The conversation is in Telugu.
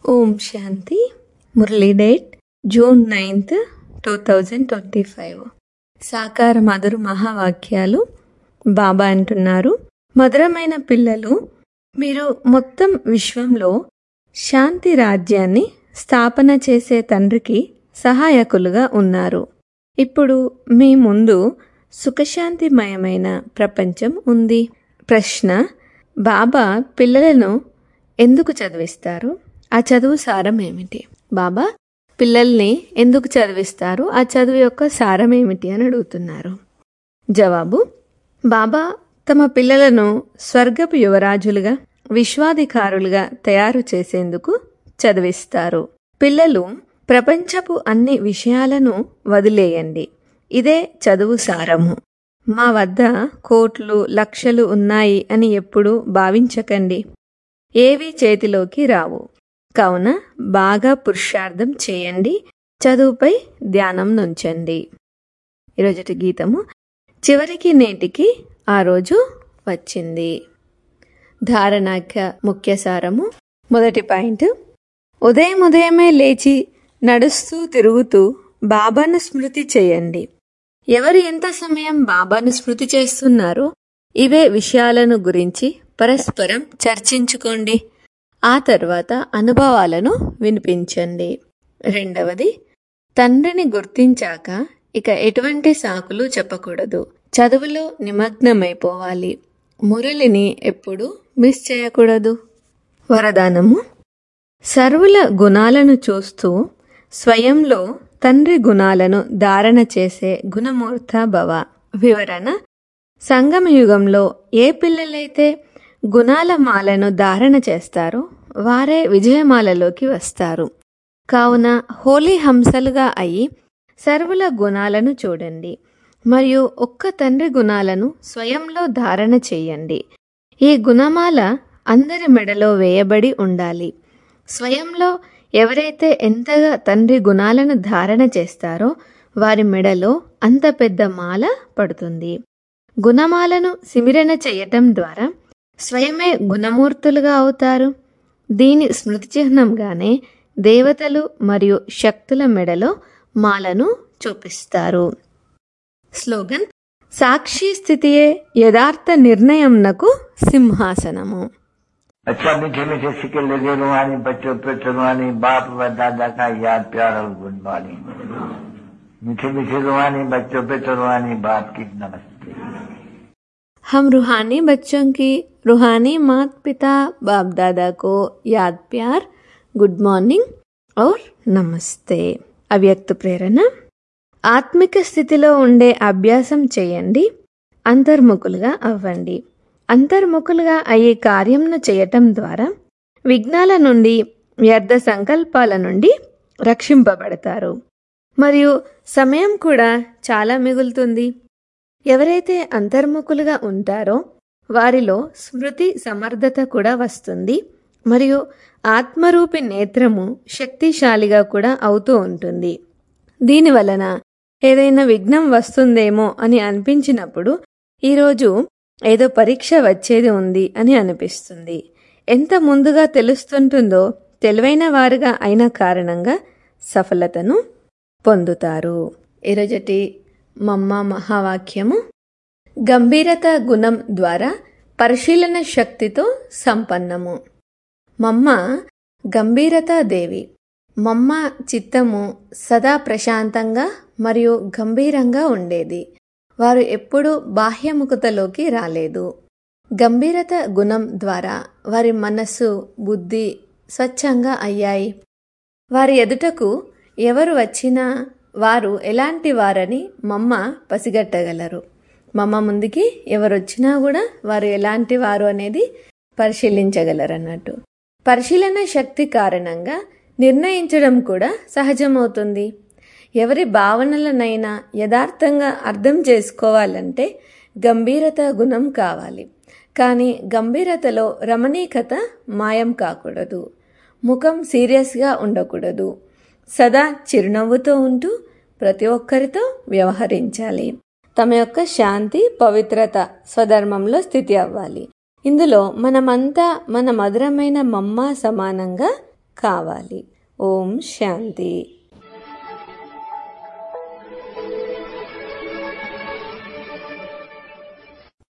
ఓం Shanti Murli date June ninth two thousand twenty five సాకార మధుర మహావాక్యాలు బాబా అంటున్నారు మధురమైన పిల్లలు మీరు మొత్తం విశ్వంలో శాంతి రాజ్యాన్ని స్థాపన చేసే తండ్రికి సహాయకులుగా ఉన్నారు ఇప్పుడు మీ ముందు సుఖశాంతిమయమైన ప్రపంచం ఉంది ప్రశ్న బాబా పిల్లలను ఎందుకు చదివిస్తారు ఆ చదువు సారం ఏమిటి బాబా పిల్లల్ని ఎందుకు చదివిస్తారు ఆ చదువు యొక్క సారం ఏమిటి అని అడుగుతున్నారు జవాబు బాబా తమ పిల్లలను స్వర్గపు యువరాజులుగా విశ్వాధికారులుగా తయారు చేసేందుకు చదివిస్తారు పిల్లలు ప్రపంచపు అన్ని విషయాలను వదిలేయండి ఇదే చదువు సారము మా వద్ద కోట్లు లక్షలు ఉన్నాయి అని ఎప్పుడూ భావించకండి ఏవి చేతిలోకి రావు కావున బాగా పురుషార్థం చేయండి చదువుపై ధ్యానం నుంచండి ఈరోజుటి గీతము చివరికి నేటికి ఆ రోజు వచ్చింది ధారణాఖ్య ముఖ్య సారము మొదటి పాయింట్ ఉదయం ఉదయమే లేచి నడుస్తూ తిరుగుతూ బాబాను స్మృతి చేయండి ఎవరు ఎంత సమయం బాబాను స్మృతి చేస్తున్నారో ఇవే విషయాలను గురించి పరస్పరం చర్చించుకోండి ఆ తర్వాత అనుభవాలను వినిపించండి రెండవది తండ్రిని గుర్తించాక ఇక ఎటువంటి సాకులు చెప్పకూడదు చదువులో నిమగ్నమైపోవాలి మురళిని ఎప్పుడు మిస్ చేయకూడదు వరదానము సర్వుల గుణాలను చూస్తూ స్వయంలో తండ్రి గుణాలను ధారణ చేసే గుణమూర్త భవ వివరణ సంగమయుగంలో ఏ పిల్లలైతే గుణాల మాలను ధారణ చేస్తారో వారే విజయమాలలోకి వస్తారు కావున హోలీ హంసలుగా అయి సర్వుల గుణాలను చూడండి మరియు ఒక్క తండ్రి గుణాలను స్వయంలో ధారణ చేయండి ఈ గుణమాల అందరి మెడలో వేయబడి ఉండాలి స్వయంలో ఎవరైతే ఎంతగా తండ్రి గుణాలను ధారణ చేస్తారో వారి మెడలో అంత పెద్ద మాల పడుతుంది గుణమాలను సిమిరణ చేయటం ద్వారా స్వయమే గుణమూర్తులుగా అవుతారు దీని స్మృతి చిహ్నంగానే దేవతలు మరియు శక్తుల మెడలో మాలను చూపిస్తారు స్లోగన్ సాక్షి స్థితియే యథార్థ నిర్ణయంనకు సింహాసనము अच्छा मीठे मीठे सिक्के लगे रुहानी बच्चों पे रुहानी बाप व दादा का याद प्यार और गुड मॉर्निंग मीठे मीठे रुहानी बच्चों पे रुहानी बाप की नमस्ते हम रूहानी बच्चों की रूहानी माता पिता बाप दादा को याद प्यार గుడ్ మార్నింగ్ और నమస్తే అవ్యక్త ప్రేరణ ఆత్మిక స్థితిలో ఉండే అభ్యాసం చేయండి అంతర్ముఖులుగా అవ్వండి అంతర్ముఖులుగా అయ్యే కార్యంను చేయటం ద్వారా విఘ్నాల నుండి వ్యర్థ సంకల్పాల నుండి రక్షింపబడతారు మరియు సమయం కూడా చాలా మిగులుతుంది ఎవరైతే అంతర్ముఖులుగా ఉంటారో వారిలో స్మృతి సమర్థత కూడా వస్తుంది మరియు ఆత్మరూపి నేత్రము శక్తిశాలిగా కూడా అవుతూ ఉంటుంది దీని వలన ఏదైనా విఘ్నం వస్తుందేమో అని అనిపించినప్పుడు ఈరోజు ఏదో పరీక్ష వచ్చేది ఉంది అని అనిపిస్తుంది ఎంత ముందుగా తెలుస్తుంటుందో తెలివైన వారుగా అయిన కారణంగా సఫలతను పొందుతారు ఈరోజటి మమ్మ మహావాక్యము గంభీరత గుణం ద్వారా పరిశీలన శక్తితో సంపన్నము మమ్మ గంభీరతాదేవి మమ్మ చిత్తము సదా ప్రశాంతంగా మరియు గంభీరంగా ఉండేది వారు ఎప్పుడూ బాహ్యముఖతలోకి రాలేదు గంభీరత గుణం ద్వారా వారి మనస్సు బుద్ధి స్వచ్ఛంగా అయ్యాయి వారి ఎదుటకు ఎవరు వచ్చినా వారు ఎలాంటి వారని మమ్మ పసిగట్టగలరు మమ్మ ముందుకి ఎవరు వచ్చినా కూడా వారు ఎలాంటి వారు అనేది పరిశీలించగలరు అన్నట్టు పరిశీలన శక్తి కారణంగా నిర్ణయించడం కూడా సహజమవుతుంది ఎవరి భావనలనైనా యథార్థంగా అర్థం చేసుకోవాలంటే గంభీరత గుణం కావాలి కానీ గంభీరతలో రమణీకత మాయం కాకూడదు ముఖం సీరియస్గా ఉండకూడదు సదా చిరునవ్వుతో ఉంటూ ప్రతి ఒక్కరితో వ్యవహరించాలి తమ యొక్క శాంతి పవిత్రత స్వధర్మంలో స్థితి అవ్వాలి ఇందులో మనమంతా మన మధురమైన మమ్మ సమానంగా కావాలి ఓం శాంతి